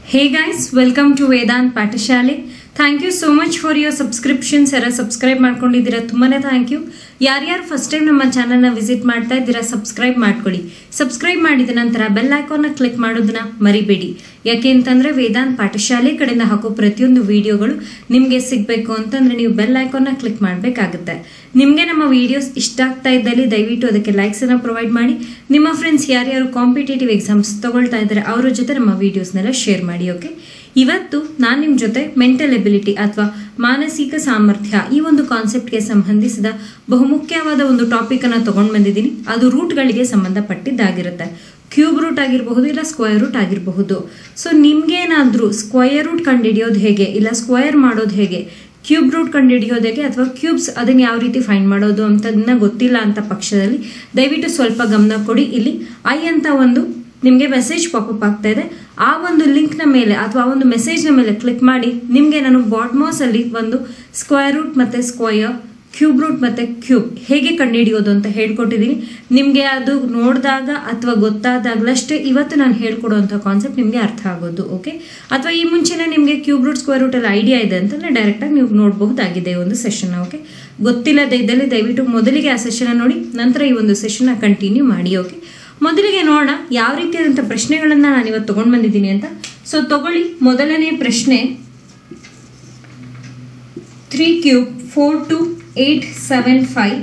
Hey guys, welcome to Vedant ಪಾಠಶಾಲೆ thank you so much for your subscriptions ಯಾರ subscribe ಮಾಡ್ಕೊಂಡಿದ್ದೀರಾ ತುಂಬಾನೇ thank you ಯಾರ್ಯಾರು ಫಸ್ಟ್ ಟೈಮ್ ನಮ್ಮ ಚಾನಲ್ನ ವಿಸಿಟ್ ಮಾಡ್ತಾ ಇದ್ದೀರಾ ಸಬ್ಸ್ಕ್ರೈಬ್ ಮಾಡ್ಕೊಳ್ಳಿ ಸಬ್ಸ್ಕ್ರೈಬ್ ಮಾಡಿದ ನಂತರ ಬೆಲ್ ಐಕಾನ್ನ ಕ್ಲಿಕ್ ಮಾಡೋದನ್ನ ಮರಿಬೇಡಿ ಯಾಕೆ ಅಂತಂದ್ರೆ ವೇದಾಂತ್ ಪಾಠಶಾಲೆ ಕಡೆಯಿಂದ ಹಾಕೋ ಪ್ರತಿಯೊಂದು ವಿಡಿಯೋಗಳು ನಿಮಗೆ ಸಿಗಬೇಕು ಅಂತಂದ್ರೆ ನೀವು ಬೆಲ್ ಐಕಾನ್ನ ಕ್ಲಿಕ್ ಮಾಡಬೇಕಾಗುತ್ತೆ ನಿಮಗೆ ನಮ್ಮ ವಿಡಿಯೋಸ್ ಇಷ್ಟ ಆಗ್ತಾ ಇದ್ದಲ್ಲಿ ದಯವಿಟ್ಟು ಅದಕ್ಕೆ ಲೈಕ್ಸ್ ಅನ್ನ ಪ್ರೊವೈಡ್ ಮಾಡಿ ನಿಮ್ಮ ಫ್ರೆಂಡ್ಸ್ ಯಾರ್ಯಾರು ಕಾಂಪಿಟೇಟಿವ್ ಎಕ್ಸಾಮ್ಸ್ ತಗೊಳ್ತಾ ಇದ್ದಾರೆ ಅವರ ಜೊತೆ ನಮ್ಮ ವಿಡಿಯೋಸ್ನೆಲ್ಲ ಶೇರ್ ಮಾಡಿ ಓಕೆ ಇವತ್ತು ನಾನು ನಿಮ್ಮ ಜೊತೆ ಮೆಂಟಲ್ ಎಬಿಲಿಟಿ ಅಥವಾ ಮಾನಸಿಕ ಸಾಮರ್ಥ್ಯ ಈ ಒಂದು ಕಾನ್ಸೆಪ್ಟ್ಗೆ ಸಂಬಂಧಿಸಿದ ಬಹುಮುಖ್ಯವಾದ ಒಂದು ಟಾಪಿಕ್ ಅನ್ನ ತಗೊಂಡು ಬಂದಿದ್ದೀನಿ ಅದು ರೂಟ್ಗಳಿಗೆ ಸಂಬಂಧಪಟ್ಟಿದ್ದಾಗಿರುತ್ತೆ ಕ್ಯೂಬ್ ರೂಟ್ ಆಗಿರಬಹುದು ಇಲ್ಲ ಸ್ಕ್ವಯರ್ ರೂಟ್ ಆಗಿರಬಹುದು ಸೊ ನಿಮ್ಗೇನಾದ್ರೂ ಸ್ಕ್ವಯರ್ ರೂಟ್ ಕಂಡುಹಿಡಿಯೋದು ಹೇಗೆ ಇಲ್ಲ ಸ್ಕ್ವಯರ್ ಮಾಡೋದು ಹೇಗೆ ಕ್ಯೂಬ್ ರೂಟ್ ಕಂಡುಹಿಡಿಯೋದು ಹೇಗೆ ಅಥವಾ ಕ್ಯೂಬ್ಸ್ ಅದನ್ನ ಯಾವ ರೀತಿ ಫೈಂಡ್ ಮಾಡೋದು ಅಂತದನ್ನ ಗೊತ್ತಿಲ್ಲ ಅಂತ ಪಕ್ಷದಲ್ಲಿ ದಯವಿಟ್ಟು ಸ್ವಲ್ಪ ಗಮನ ಕೊಡಿ ಇಲ್ಲಿ ಐ ಅಂತ ಒಂದು ನಿಮಗೆ ಮೆಸೇಜ್ ಪಾಪಪ್ ಆಗ್ತಾ ಇದೆ ಆ ಒಂದು ಲಿಂಕ್ನ ಮೇಲೆ ಅಥವಾ ಆ ಒಂದು ಮೆಸೇಜ್ನ ಮೇಲೆ ಕ್ಲಿಕ್ ಮಾಡಿ ನಿಮಗೆ ನಾನು ಬಾಟ್ಮಾಸ್ ಅಲ್ಲಿ ಒಂದು ಸ್ಕ್ವೇರ್ ರೂಟ್ ಮತ್ತೆ ಸ್ಕ್ವಯರ್ ಕ್ಯೂಬ್ ರೂಟ್ ಮತ್ತೆ ಕ್ಯೂಬ್ ಹೇಗೆ ಕಂಡುಹಿಡಿಯೋದು ಅಂತ ಹೇಳ್ಕೊಟ್ಟಿದ್ದೀನಿ ನಿಮಗೆ ಅದು ನೋಡಿದಾಗ ಅಥವಾ ಗೊತ್ತಾದಾಗಲಷ್ಟೇ ಇವತ್ತು ನಾನು ಹೇಳ್ಕೊಡುವಂಥ ಕಾನ್ಸೆಪ್ಟ್ ನಿಮಗೆ ಅರ್ಥ ಆಗೋದು ಓಕೆ ಅಥವಾ ಈ ಮುಂಚೆನೇ ನಿಮಗೆ ಕ್ಯೂಬ್ ರೂಟ್ ಸ್ಕ್ವೇರ್ ರೂಟ್ ಎಲ್ಲ ಐಡಿಯಾ ಇದೆ ಅಂತಂದ್ರೆ ಡೈರೆಕ್ಟಾಗಿ ನೀವು ನೋಡಬಹುದಾಗಿದೆ ಈ ಒಂದು ಸೆಷನ್ ಓಕೆ ಗೊತ್ತಿಲ್ಲದೆ ಇದ್ದಲ್ಲಿ ದಯವಿಟ್ಟು ಮೊದಲಿಗೆ ಆ ಸೆಷನ್ ನೋಡಿ ನಂತರ ಈ ಒಂದು ಸೆಷನ್ ಕಂಟಿನ್ಯೂ ಮಾಡಿ ಓಕೆ ಮೊದಲಿಗೆ ನೋಡೋಣ ಯಾವ ರೀತಿಯಾದಂಥ ಪ್ರಶ್ನೆಗಳನ್ನ ನಾನು ಇವತ್ತು ತಗೊಂಡು ಬಂದಿದ್ದೀನಿ ಅಂತ ಸೊ ತಗೊಳ್ಳಿ ಮೊದಲನೇ ಪ್ರಶ್ನೆ three cube four two eight seven five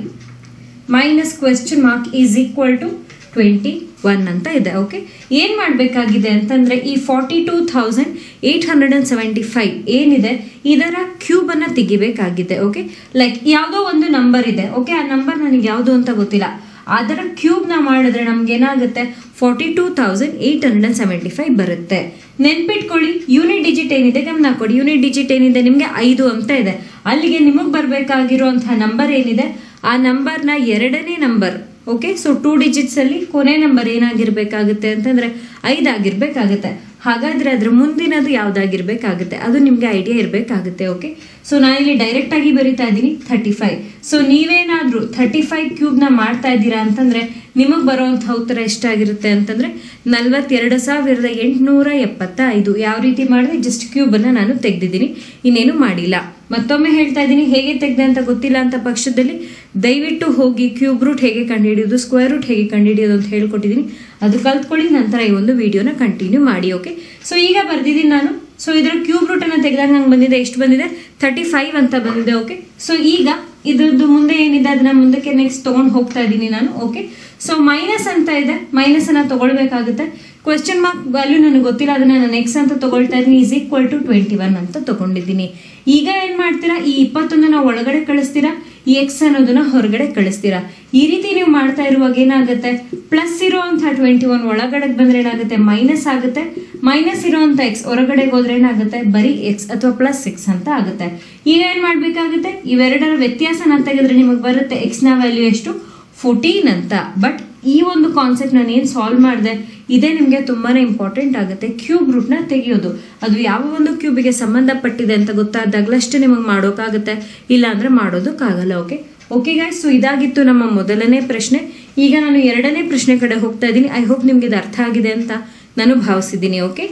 minus question mark is equal to twenty one ಅಂತ ಇದೆ ಓಕೆ ಏನು ಮಾಡಬೇಕಾಗಿದೆ ಅಂತಂದರೆ ಈ forty two thousand eight hundred and seventy five ಏನಿದೆ ಇದರ ಕ್ಯೂಬನ್ನು ತೆಗಿಬೇಕಾಗಿದೆ ಓಕೆ ಲೈಕ್ ಯಾವುದೋ ಒಂದು ನಂಬರ್ ಇದೆ ಓಕೆ ಆ ನಂಬರ್ ನನಗೆ ಯಾವುದು ಅಂತ ಗೊತ್ತಿಲ್ಲ ಅದರ ಕ್ಯೂಬ್ನ ಮಾಡಿದ್ರೆ ನಮ್ಗೆ ಏನಾಗುತ್ತೆ forty two thousand eight hundred and seventy five ಬರುತ್ತೆ ನೆನ್ಪಿಟ್ಕೊಳ್ಳಿ ಯೂನಿಟ್ ಡಿಜಿಟ್ ಏನಿದೆ ಗಮನ ಕೊಡಿ ಯೂನಿಟ್ ಡಿಜಿಟ್ ಏನಿದೆ ನಿಮಗೆ ಐದು ಅಂತ ಇದೆ ಅಲ್ಲಿಗೆ ನಿಮಗೆ ಬರಬೇಕಾಗಿರುವಂತಹ ನಂಬರ್ ಏನಿದೆ ಆ ನಂಬರ್ನ ಎರಡನೇ number okay so two digits ಅಲ್ಲಿ ಕೊನೆ ನಂಬರ್ ಏನಾಗಿರ್ಬೇಕಾಗುತ್ತೆ ಅಂತಂದ್ರೆ ಐದಾಗಿರ್ಬೇಕಾಗುತ್ತೆ ಹಾಗಾದ್ರೆ ಅದ್ರ ಮುಂದಿನದು ಯಾವ್ದಾಗಿರ್ಬೇಕಾಗುತ್ತೆ ಅದು ನಿಮ್ಗೆ ಐಡಿಯಾ ಇರಬೇಕಾಗುತ್ತೆ ಓಕೆ ಸೊ ನಾನಿಲ್ಲಿ ಡೈರೆಕ್ಟ್ ಆಗಿ ಬರಿತಾ ಇದ್ದೀನಿ ಥರ್ಟಿ ಫೈವ್ ಸೊ ನೀವೇನಾದ್ರೂ ಥರ್ಟಿ ಫೈವ್ ಕ್ಯೂಬ್ನ ಮಾಡ್ತಾ ಇದ್ದೀರಾ ಅಂತಂದ್ರೆ ನಿಮಗೆ ಬರುವಂತಹ ಉತ್ತರ ಎಷ್ಟಾಗಿರುತ್ತೆ ಅಂತಂದ್ರೆ ನಲ್ವತ್ತೆರಡು ಸಾವಿರದ ಎಂಟುನೂರ ಎಪ್ಪತ್ತ ಐದು ಯಾವ ರೀತಿ ಮಾಡಿದೆ ಜಸ್ಟ್ ಕ್ಯೂಬನ್ನು ನಾನು ತೆಗೆದಿದ್ದೀನಿ ಇನ್ನೇನು ಮಾಡಿಲ್ಲ ಮತ್ತೊಮ್ಮೆ ಹೇಳ್ತಾ ಇದ್ದೀನಿ ಹೇಗೆ ತೆಗೆದೆ ಅಂತ ಗೊತ್ತಿಲ್ಲ ಅಂತ ಪಕ್ಷದಲ್ಲಿ ದಯವಿಟ್ಟು ಹೋಗಿ ಕ್ಯೂಬ್ ರೂಟ್ ಹೇಗೆ ಕಂಡುಹಿಡಿಯೋದು ಸ್ಕ್ವೇರ್ ರೂಟ್ ಹೇಗೆ ಕಂಡುಹಿಡಿಯೋದು ಅಂತ ಹೇಳ್ಕೊಟ್ಟಿದ್ದೀನಿ ಅದು ಕಲ್ತ್ಕೊಳ್ಳಿ ನಂತರ ಈ ಒಂದು ವಿಡಿಯೋನ ಕಂಟಿನ್ಯೂ ಮಾಡಿ ಓಕೆ ಸೊ ಈಗ ಬರ್ದಿದ್ದೀನಿ ನಾನು ಸೊ ಇದರ ಕ್ಯೂಬ್ ರೂಟ್ ಅನ್ನ ತೆಗೆದಾಗ ನಂಗೆ ಬಂದಿದೆ ಎಷ್ಟು ಬಂದಿದೆ ತರ್ಟಿ ಫೈವ್ ಅಂತ ಬಂದಿದೆ ಓಕೆ ಸೊ ಈಗ ಇದ್ರದ್ದು ಮುಂದೆ ಏನಿದೆ ಅದನ್ನ ಮುಂದಕ್ಕೆ ನೆಕ್ಸ್ಟ್ ತಗೊಂಡು ಹೋಗ್ತಾ ಇದ್ದೀನಿ ನಾನು ಓಕೆ ಸೊ ಮೈನಸ್ ಅಂತ ಇದೆ ಮೈನಸ್ ಅನ್ನ ತಗೊಳ್ಬೇಕಾಗುತ್ತೆ ಕ್ವೆಶ್ಚನ್ ಮಾರ್ಕ್ ವ್ಯಾಲ್ಯೂ ನನಗೆ ಗೊತ್ತಿಲ್ಲ ಅದನ್ನ ನಾನು ಎಕ್ಸ್ ಅಂತ ತಗೊಳ್ತಾ ಇದ್ದೀನಿ is equal to twenty one ಅಂತ ತಗೊಂಡಿದ್ದೀನಿ ಈಗ ಏನ್ ಮಾಡ್ತೀರಾ ಈ ಇಪ್ಪತ್ತೊಂದನ್ನ ಒಳಗಡೆ ಕಳಿಸ್ತೀರಾ ಈ ಎಕ್ಸ್ ಅನ್ನೋದನ್ನ ಹೊರಗಡೆ ಕಳಿಸ್ತೀರಾ ಈ ರೀತಿ ನೀವು ಮಾಡ್ತಾ ಇರುವಾಗ ಏನಾಗುತ್ತೆ ಪ್ಲಸ್ ಇರುವಂತಹ ಟ್ವೆಂಟಿ ಒನ್ ಒಳಗಡೆ ಬಂದ್ರೆ ಏನಾಗುತ್ತೆ ಮೈನಸ್ ಆಗುತ್ತೆ ಮೈನಸ್ ಇರುವಂತ ಎಕ್ಸ್ ಹೊರಗಡೆ ಹೋದ್ರೆ ಏನಾಗುತ್ತೆ ಬರೀ ಎಕ್ಸ್ ಅಥವಾ ಪ್ಲಸ್ ಸಿಕ್ಸ್ ಅಂತ ಆಗುತ್ತೆ ಈಗ ಏನ್ ಮಾಡ್ಬೇಕಾಗುತ್ತೆ ಇವೆರಡರ ವ್ಯತ್ಯಾಸನ ತೆಗೆದ್ರೆ ನಿಮಗೆ ಬರುತ್ತೆ ಎಕ್ಸ್ ನ ವ್ಯಾಲ್ಯೂ ಎಷ್ಟು ಫೋರ್ಟೀನ್ ಅಂತ ಬಟ್ ಈ ಒಂದು ಕಾನ್ಸೆಪ್ಟ್ ನಾನು ಏನು ಸಾಲ್ವ್ ಮಾಡಿದೆ ಇದೇ ನಿಮಗೆ ತುಂಬಾನೇ ಇಂಪಾರ್ಟೆಂಟ್ ಆಗುತ್ತೆ ಕ್ಯೂಬ್ ರೂಟ್ನ ತೆಗೆಯೋದು ಅದು ಯಾವ ಒಂದು ಕ್ಯೂಬಿಗೆ ಸಂಬಂಧಪಟ್ಟಿದೆ ಅಂತ ಗೊತ್ತಾದಾಗಲಷ್ಟೇ ನಿಮಗೆ ಮಾಡೋಕ್ಕಾಗುತ್ತೆ ಇಲ್ಲ ಅಂದ್ರೆ ಮಾಡೋದಕ್ಕಾಗಲ್ಲ ಓಕೆ ಓಕೆ ಗಾಯ್ಸ್ ಸೊ ಇದಾಗಿತ್ತು ನಮ್ಮ ಮೊದಲನೇ ಪ್ರಶ್ನೆ ಈಗ ನಾನು ಎರಡನೇ ಪ್ರಶ್ನೆ ಕಡೆ ಹೋಗ್ತಾ ಇದ್ದೀನಿ ಐ ಹೋಪ್ ನಿಮ್ಗೆ ಇದು ಅರ್ಥ ಆಗಿದೆ ಅಂತ ನಾನು ಭಾವಿಸಿದ್ದೀನಿ ಓಕೆ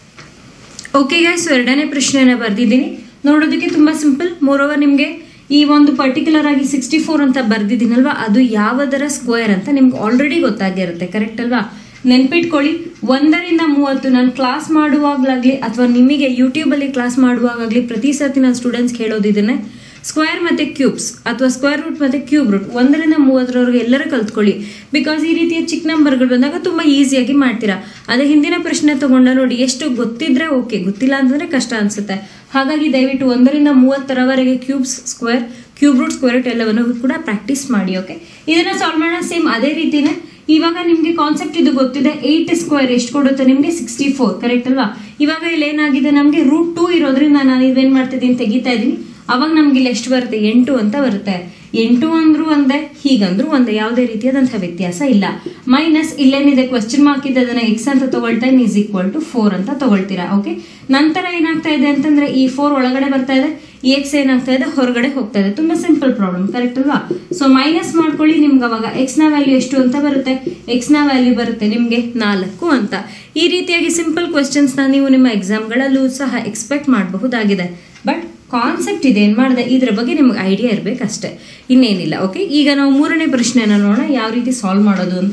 ಓಕೆ ಗಾಯ್ಸ್ ಸೊ ಎರಡನೇ ಪ್ರಶ್ನೆಯನ್ನ ಬರ್ದಿದ್ದೀನಿ ನೋಡೋದಕ್ಕೆ ತುಂಬಾ ಸಿಂಪಲ್ ಮೋರ್ ಓವರ್ ನಿಮಗೆ ಈ ಒಂದು ಪರ್ಟಿಕ್ಯುಲರ್ ಆಗಿ ಸಿಕ್ಸ್ಟಿ ಫೋರ್ ಅಂತ ಬರ್ದಿದ್ದೀನಲ್ವಾ ಅದು ಯಾವುದರ ಸ್ಕ್ವೇರ್ ಅಂತ ನಿಮ್ಗೆ ಆಲ್ರೆಡಿ ಗೊತ್ತಾಗಿರುತ್ತೆ ಕರೆಕ್ಟ್ ಅಲ್ವಾ ನೆನ್ಪಿಟ್ಕೊಳ್ಳಿ ಒಂದರಿಂದ ಮೂವತ್ತು ನಾನು ಕ್ಲಾಸ್ ಮಾಡುವಾಗಲಾಗ್ಲಿ ಅಥವಾ ನಿಮಗೆ ಯೂಟ್ಯೂಬಲ್ಲಿ ಕ್ಲಾಸ್ ಮಾಡುವಾಗಲಿ ಪ್ರತಿ ಸರ್ತಿ ನಾನು ಸ್ಟೂಡೆಂಟ್ಸ್ಗೆ ಹೇಳೋದು ಇದನ್ನೇ ಸ್ಕ್ವೇರ್ ಮತ್ತೆ ಕ್ಯೂಬ್ಸ್ ಅಥವಾ ಸ್ಕ್ವೇರ್ ರೂಟ್ ಮತ್ತೆ ಕ್ಯೂಬ್ ರೂಟ್ ಒಂದರಿಂದ ಮೂವತ್ತರವರೆಗೆ ಎಲ್ಲರೂ ಕಲ್ತ್ಕೊಳ್ಳಿ ಬಿಕಾಸ್ ಈ ರೀತಿಯ ಚಿಕ್ಕ ನಂಬರ್ಗಳು ಬಂದಾಗ ತುಂಬ ಈಸಿಯಾಗಿ ಮಾಡ್ತೀರಾ ಅದೇ ಹಿಂದಿನ ಪ್ರಶ್ನೆ ತಗೊಂಡ ನೋಡಿ ಎಷ್ಟು ಗೊತ್ತಿದ್ರೆ ಓಕೆ ಗೊತ್ತಿಲ್ಲ ಅಂತಂದ್ರೆ ಕಷ್ಟ ಅನ್ಸುತ್ತೆ ಹಾಗಾಗಿ ದಯವಿಟ್ಟು ಒಂದರಿಂದ ಮೂವತ್ತರವರೆಗೆ cubes square cube root square root ಎಲ್ಲವನ್ನು ಕೂಡ ಪ್ರಾಕ್ಟೀಸ್ ಮಾಡಿ ಓಕೆ ಇದನ್ನ ಸಾಲ್ವ್ ಮಾಡೋಣ ಸೇಮ್ ಅದೇ ರೀತಿನೇ ಇವಾಗ ನಿಮ್ಗೆ ಕಾನ್ಸೆಪ್ಟ್ ಇದು ಗೊತ್ತಿದೆ ಏಟ್ ಸ್ಕ್ವೇರ್ ಎಷ್ಟು ಕೊಡುತ್ತೆ ನಿಮ್ಗೆ ಸಿಕ್ಸ್ಟಿ ಫೋರ್ ಕರೆಕ್ಟ್ ಅಲ್ವಾ ಇವಾಗ ಇಲ್ಲಿ ಏನಾಗಿದೆ ನಮ್ಗೆ ರೂಟ್ ಟೂ ಇರೋದ್ರಿಂದ ನಾನು ಇದೇನ್ ಮಾಡ್ತಿದ್ದೀನಿ ತೆಗಿತಾ ಇದ್ದೀನಿ ಅವಾಗ ನಮ್ಗೆ ಇಲ್ಲಿ ಎಷ್ಟು ಬರುತ್ತೆ ಎಂಟು ಅಂತ ಬರುತ್ತೆ ಎಂಟು ಅಂದ್ರೂ ಒಂದೇ ಹೀಗಂದ್ರೂ ಒಂದೇ ಯಾವುದೇ ರೀತಿಯಾದಂತಹ ವ್ಯತ್ಯಾಸ ಇಲ್ಲ ಮೈನಸ್ ಇಲ್ಲೇನಿದೆ ಕ್ವೆಶ್ಚನ್ ಮಾರ್ಕ್ ಇದೆ ಅದನ್ನ ಎಕ್ಸ್ ಅಂತ ತಗೊಳ್ತಾ ಇಸ್ ಈಕ್ವಲ್ ಟು ಫೋರ್ ಅಂತ ತಗೊಳ್ತೀರಾ ಓಕೆ ನಂತರ ಏನಾಗ್ತಾ ಇದೆ ಅಂತಂದ್ರೆ ಈ ಫೋರ್ ಒಳಗಡೆ ಬರ್ತಾ ಇದೆ ಈ ಎಕ್ಸ್ ಏನಾಗ್ತಾ ಇದೆ ಹೊರಗಡೆ ಹೋಗ್ತಾ ಇದೆ ತುಂಬಾ ಸಿಂಪಲ್ ಪ್ರಾಬ್ಲಮ್ ಕರೆಕ್ಟ್ ಅಲ್ವಾ ಸೊ ಮೈನಸ್ ಮಾಡ್ಕೊಳ್ಳಿ ನಿಮ್ಗೆ ಅವಾಗ ಎಕ್ಸ್ ನ ವ್ಯಾಲ್ಯೂ ಎಷ್ಟು ಅಂತ ಬರುತ್ತೆ ಎಕ್ಸ್ ನ ವ್ಯಾಲ್ಯೂ ಬರುತ್ತೆ ನಿಮ್ಗೆ ನಾಲ್ಕು ಅಂತ ಈ ರೀತಿಯಾಗಿ ಸಿಂಪಲ್ ಕ್ವೆಶನ್ಸ್ ನ ನೀವು ನಿಮ್ಮ ಎಕ್ಸಾಮ್ಗಳಲ್ಲೂ ಸಹ ಎಕ್ಸ್ಪೆಕ್ಟ್ ಮಾಡಬಹುದಾಗಿದೆ ಬಟ್ ಕಾನ್ಸೆಪ್ಟ್ ಇದೆ ಏನ್ ಮಾಡಿದೆ ಇದ್ರ ಬಗ್ಗೆ ನಿಮ್ಗೆ ಐಡಿಯಾ ಇರಬೇಕಷ್ಟೇ ಇನ್ನೇನಿಲ್ಲ ಓಕೆ ಈಗ ನಾವು ಮೂರನೇ ಪ್ರಶ್ನೆನ ನೋಡೋಣ ಯಾವ ರೀತಿ ಸಾಲ್ವ್ ಮಾಡೋದು ಅಂತ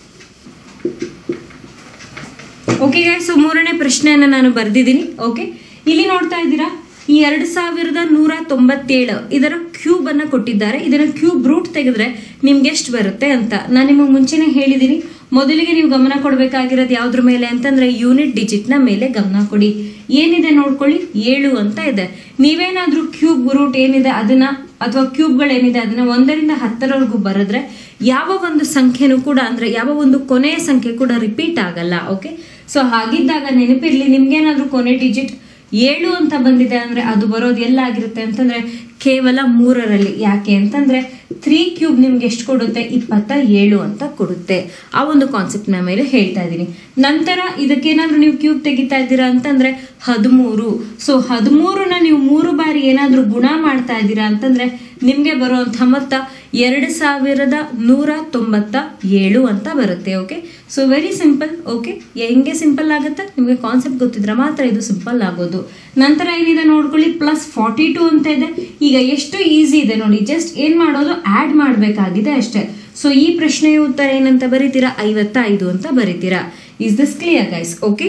ಓಕೆ ಸೊ ಮೂರನೇ ಪ್ರಶ್ನೆಯನ್ನು ನಾನು ಬರೆದಿದ್ದೀನಿ ಓಕೆ ಇಲ್ಲಿ ನೋಡ್ತಾ ಇದ್ದೀರಾ ಈ ಎರಡು ಸಾವಿರದ ನೂರ ತೊಂಬತ್ತೇಳು ಇದರ ಕ್ಯೂಬ್ ಅನ್ನ ಕೊಟ್ಟಿದ್ದಾರೆ ಇದರ ಕ್ಯೂಬ್ ರೂಟ್ ತೆಗೆದ್ರೆ ನಿಮ್ಗೆ ಎಷ್ಟು ಬರುತ್ತೆ ಅಂತ ನಾನು ನಿಮಗೆ ಮುಂಚೆನೆ ಹೇಳಿದ್ದೀನಿ ಮೊದಲಿಗೆ ನೀವು ಗಮನ ಕೊಡಬೇಕಾಗಿರೋದು ಯಾವ್ದ್ರ ಮೇಲೆ ಅಂತಂದ್ರೆ ಯೂನಿಟ್ ಡಿಜಿಟ್ ನ ಮೇಲೆ ಗಮನ ಕೊಡಿ ಏನಿದೆ ನೋಡ್ಕೊಳ್ಳಿ ಏಳು ಅಂತ ಇದೆ ನೀವೇನಾದ್ರೂ ಕ್ಯೂಬ್ ರೂಟ್ ಏನಿದೆ ಅದನ್ನ ಅಥವಾ ಕ್ಯೂಬ್ಗಳೇನಿದೆ ಅದನ್ನ ಒಂದರಿಂದ ಹತ್ತರವರೆಗೂ ಬರೆದ್ರೆ ಯಾವ ಒಂದು ಸಂಖ್ಯೆನೂ ಕೂಡ ಅಂದ್ರೆ ಯಾವ ಒಂದು ಕೊನೆಯ ಸಂಖ್ಯೆ ಕೂಡ ರಿಪೀಟ್ ಆಗಲ್ಲ ಓಕೆ ಸೊ ಹಾಗಿದ್ದಾಗ ನೆನಪಿರ್ಲಿ ನಿಮ್ಗೇನಾದ್ರೂ ಕೊನೆ ಡಿಜಿಟ್ ಏಳು ಅಂತ ಬಂದಿದೆ ಅಂದ್ರೆ ಅದು ಬರೋದು ಎಲ್ಲಾಗಿರುತ್ತೆ ಅಂತಂದ್ರೆ ಕೇವಲ ಮೂರರಲ್ಲಿ ಯಾಕೆ ಅಂತಂದ್ರೆ ತ್ರೀ ಕ್ಯೂಬ್ ನಿಮ್ಗೆ ಎಷ್ಟು ಕೊಡುತ್ತೆ ಇಪ್ಪತ್ತ ಏಳು ಅಂತ ಕೊಡುತ್ತೆ ಆ ಒಂದು ಕಾನ್ಸೆಪ್ಟ್ ನ ಮೇಲೆ ಹೇಳ್ತಾ ಇದ್ದೀನಿ ನಂತರ ಇದಕ್ಕೇನಾದ್ರೂ ನೀವು ಕ್ಯೂಬ್ ತೆಗಿತಾ ಇದ್ದೀರಾ ಅಂತಂದ್ರೆ ಹದಿಮೂರು ಸೊ ಹದಿಮೂರನ್ನ ನೀವು ಮೂರು ಬಾರಿ ಏನಾದ್ರೂ ಗುಣ ಮಾಡ್ತಾ ಇದ್ದೀರಾ ಅಂತಂದ್ರೆ ನಿಮ್ಗೆ ಬರುವಂತ ಮೊತ್ತ ಎರಡು ಸಾವಿರದ ನೂರ ತೊಂಬತ್ತ ಏಳು ಅಂತ ಬರುತ್ತೆ okay so very simple okay ಹೆಂಗೆ ಸಿಂಪಲ್ ಆಗುತ್ತೆ ನಿಮಗೆ ಕಾನ್ಸೆಪ್ಟ್ ಗೊತ್ತಿದ್ರೆ ಮಾತ್ರ ಇದು ಸಿಂಪಲ್ ಆಗೋದು ನಂತರ ಏನಿದೆ ನೋಡ್ಕೊಳ್ಳಿ ಪ್ಲಸ್ ಫಾರ್ಟಿ ಟು ಅಂತ ಇದೆ ಈಗ ಎಷ್ಟು ಈಸಿ ಇದೆ ನೋಡಿ ಜಸ್ಟ್ ಏನ್ ಮಾಡೋದು ಆಡ್ ಮಾಡಬೇಕಾಗಿದೆ ಅಷ್ಟೇ ಸೊ ಈ ಪ್ರಶ್ನೆಯ ಉತ್ತರ ಏನಂತ ಬರೀತೀರಾ ಐವತ್ತ ಐದು ಅಂತ ಬರೀತೀರಾ is this clear guys okay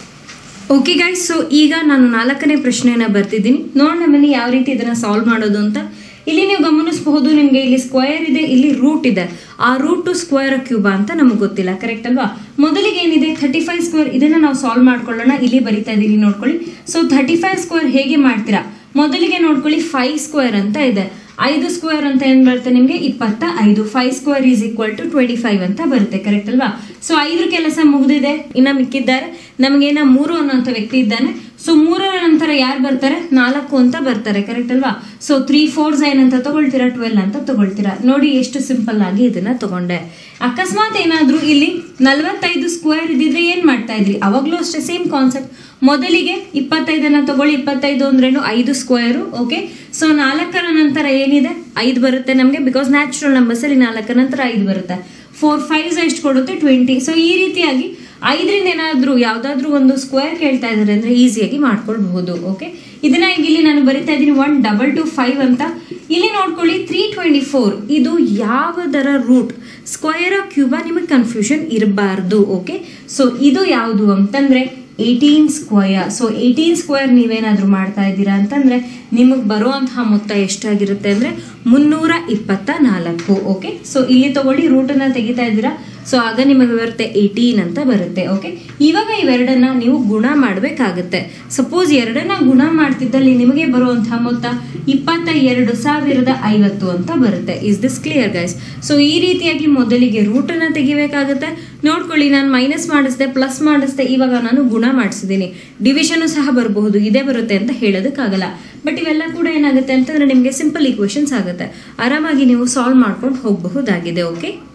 okay guys so ಈಗ ನಾನು ನಾಲ್ಕನೇ ಪ್ರಶ್ನೆಯನ್ನ ಬರ್ತಿದ್ದೀನಿ ನೋಡೋಣ ಬನ್ನಿ ಯಾವ ರೀತಿ ಇದನ್ನ ಸಾಲ್ವ್ ಮಾಡೋದು ಅಂತ ಇಲ್ಲಿ ನೀವು ಗಮನಿಸಬಹುದು ನಿಮ್ಗೆ ಇಲ್ಲಿ ಸ್ಕ್ವೇರ್ ಇದೆ ಇಲ್ಲಿ ರೂಟ್ ಇದೆ ಆ ರೂಟ್ ಟು ಸ್ಕ್ವೇರ್ ಕ್ಯೂಬ್ ಅಂತ ನಮಗೆ ಗೊತ್ತಿಲ್ಲ ಕರೆಕ್ಟ್ ಅಲ್ವಾ ಮೊದಲಿಗೆ ಏನಿದೆ ಥರ್ಟಿ ಫೈವ್ ಸ್ಕ್ವೇರ್ ಇದನ್ನ ನಾವು ಸಾಲ್ವ್ ಮಾಡ್ಕೊಳ್ಳೋಣ ಇಲ್ಲಿ ಬರಿತಾ ಇದ್ದೀನಿ ನೋಡ್ಕೊಳ್ಳಿ ಸೊ ಥರ್ಟಿ ಫೈವ್ ಸ್ಕ್ವೇರ್ ಹೇಗೆ ಮಾಡ್ತೀರಾ ಮೊದಲಿಗೆ ನೋಡ್ಕೊಳ್ಳಿ ಫೈವ್ ಸ್ಕ್ವೇರ್ ಅಂತ ಇದೆ ಐದು ಸ್ಕ್ವೇರ್ ಅಂತ ಏನ್ ಬರುತ್ತೆ ನಿಮ್ಗೆ ಇಪ್ಪತ್ತ ಐದು five square is equal to twenty five ಅಂತ ಬರುತ್ತೆ ಕರೆಕ್ಟ್ ಅಲ್ವಾ ಸೊ ಐದ್ರ ಕೆಲಸ ಮುಗಿದಿದೆ ಇನ್ನ ಮಿಕ್ಕಿದ್ದಾರೆ ನಮಗೇನ ಮೂರು ಅನ್ನೋಂಥ ವ್ಯಕ್ತಿ ಇದ್ದಾನೆ ಸೊ ಮೂರರ ನಂತರ ಯಾರು ಬರ್ತಾರೆ ನಾಲ್ಕು ಅಂತ ಬರ್ತಾರೆ ಕರೆಕ್ಟ್ ಅಲ್ವಾ ಸೊ ತ್ರೀ ಫೋರ್ಸ್ ಏನಂತ ತಗೊಳ್ತೀರಾ ಟ್ವೆಲ್ ಅಂತ ತಗೊಳ್ತೀರಾ ನೋಡಿ ಎಷ್ಟು ಸಿಂಪಲ್ ಆಗಿ ಇದನ್ನ ತಗೊಂಡೆ ಅಕಸ್ಮಾತ್ ಏನಾದ್ರೂ ಇಲ್ಲಿ ನಲವತ್ತೈದು ಸ್ಕ್ವೇರ್ ಇದ್ದಿದ್ರೆ ಏನ್ ಮಾಡ್ತಾ ಇದ್ರಿ ಅವಾಗ್ಲೂ ಅಷ್ಟೇ ಸೇಮ್ ಕಾನ್ಸೆಪ್ಟ್ ಮೊದಲಿಗೆ ಇಪ್ಪತ್ತೈದನ್ನ ತಗೊಳ್ಳಿ ಇಪ್ಪತ್ತೈದು ಅಂದ್ರೇನು ಐದು ಸ್ಕ್ವೇರು ಓಕೆ ಸೊ ನಾಲ್ಕರ ನಂತರ ಏನಿದೆ ಐದು ಬರುತ್ತೆ ನಮಗೆ ಬಿಕಾಸ್ ನ್ಯಾಚುರಲ್ ನಂಬರ್ಸ್ ಅಲ್ಲಿ ನಾಲ್ಕರ ನಂತರ ಐದು ಬರುತ್ತೆ ಫೋರ್ ಫೈವ್ ಎಷ್ಟು ಕೊಡುತ್ತೆ ಟ್ವೆಂಟಿ ಸೊ ಈ ರೀತಿಯಾಗಿ ಐದರಿಂದ ಏನಾದ್ರೂ ಯಾವ್ದಾದ್ರು ಒಂದು ಸ್ಕ್ವೇರ್ ಕೇಳ್ತಾ ಇದಾರೆ ಅಂದ್ರೆ ಈಸಿಯಾಗಿ ಮಾಡ್ಕೊಳ್ಬಹುದು ಓಕೆ ಇದನ್ನ ಈಗ ಇಲ್ಲಿ ನಾನು ಬರಿತಾ ಇದ್ದೀನಿ ಒನ್ ಡಬಲ್ ಟು ಫೈವ್ ಅಂತ ಇಲ್ಲಿ ನೋಡ್ಕೊಳ್ಳಿ ತ್ರೀ ಟ್ವೆಂಟಿ ಫೋರ್ ಇದು ಯಾವುದರ ರೂಟ್ ಸ್ಕ್ವೇರ್ ಕ್ಯೂಬಾ ನಿಮಗೆ ಕನ್ಫ್ಯೂಷನ್ ಇರಬಾರ್ದು ಓಕೆ ಸೊ ಇದು ಯಾವುದು ಅಂತಂದ್ರೆ eighteen square so eighteen square ನೀವೇನಾದ್ರೂ ಮಾಡ್ತಾ ಇದ್ದೀರಾ ಅಂತಂದ್ರೆ ನಿಮಗೆ ಬರುವಂತಹ ಮೊತ್ತ ಎಷ್ಟಾಗಿರುತ್ತೆ ಅಂದ್ರೆ ಮುನ್ನೂರ ಇಪ್ಪತ್ತ ನಾಲ್ಕು ಓಕೆ ಸೊ ಇಲ್ಲಿ ತಗೊಳ್ಳಿ ರೂಟನ್ನ ತೆಗಿತಾ ಇದ್ದೀರಾ ಸೊ ಆಗ ನಿಮಗೆ ಬರುತ್ತೆ ಏಯ್ಟೀನ್ ಅಂತ ಬರುತ್ತೆ ಓಕೆ ಇವಾಗ ಇವೆರಡನ್ನ ನೀವು ಗುಣ ಮಾಡಬೇಕಾಗುತ್ತೆ ಸಪೋಸ್ ಎರಡನ್ನ ಗುಣ ಮಾಡ್ತಿದ್ದಲ್ಲಿ ನಿಮಗೆ ಬರುವಂತಹ ಮೊತ್ತ ಇಪ್ಪತ್ತ ಎರಡು ಸಾವಿರದ ಐವತ್ತು ಅಂತ ಬರುತ್ತೆ is this clear guys so ಈ ರೀತಿಯಾಗಿ ಮೊದಲಿಗೆ ರೂಟನ್ನ ತೆಗಿಬೇಕಾಗುತ್ತೆ ನೋಡ್ಕೊಳ್ಳಿ ನಾನು ಮೈನಸ್ ಮಾಡಿಸ್ದೆ ಪ್ಲಸ್ ಮಾಡಿಸ್ದೆ ಇವಾಗ ನಾನು ಗುಣ ಮಾಡಿಸಿದ್ದೀನಿ ಡಿವಿಷನ್ ಸಹ ಬರಬಹುದು ಇದೇ ಬರುತ್ತೆ ಅಂತ ಹೇಳೋದಕ್ಕಾಗಲ್ಲ ಬಟ್ ಇವೆಲ್ಲ ಕೂಡ ಏನಾಗುತ್ತೆ ಅಂತಂದ್ರೆ ನಿಮಗೆ ಸಿಂಪಲ್ ಈಕ್ವೇಶನ್ಸ್ ಆಗುತ್ತೆ ಆರಾಮಾಗಿ ನೀವು ಸಾಲ್ವ್ ಮಾಡ್ಕೊಂಡು ಹೋಗಬಹುದಾಗಿದೆ ಓಕೆ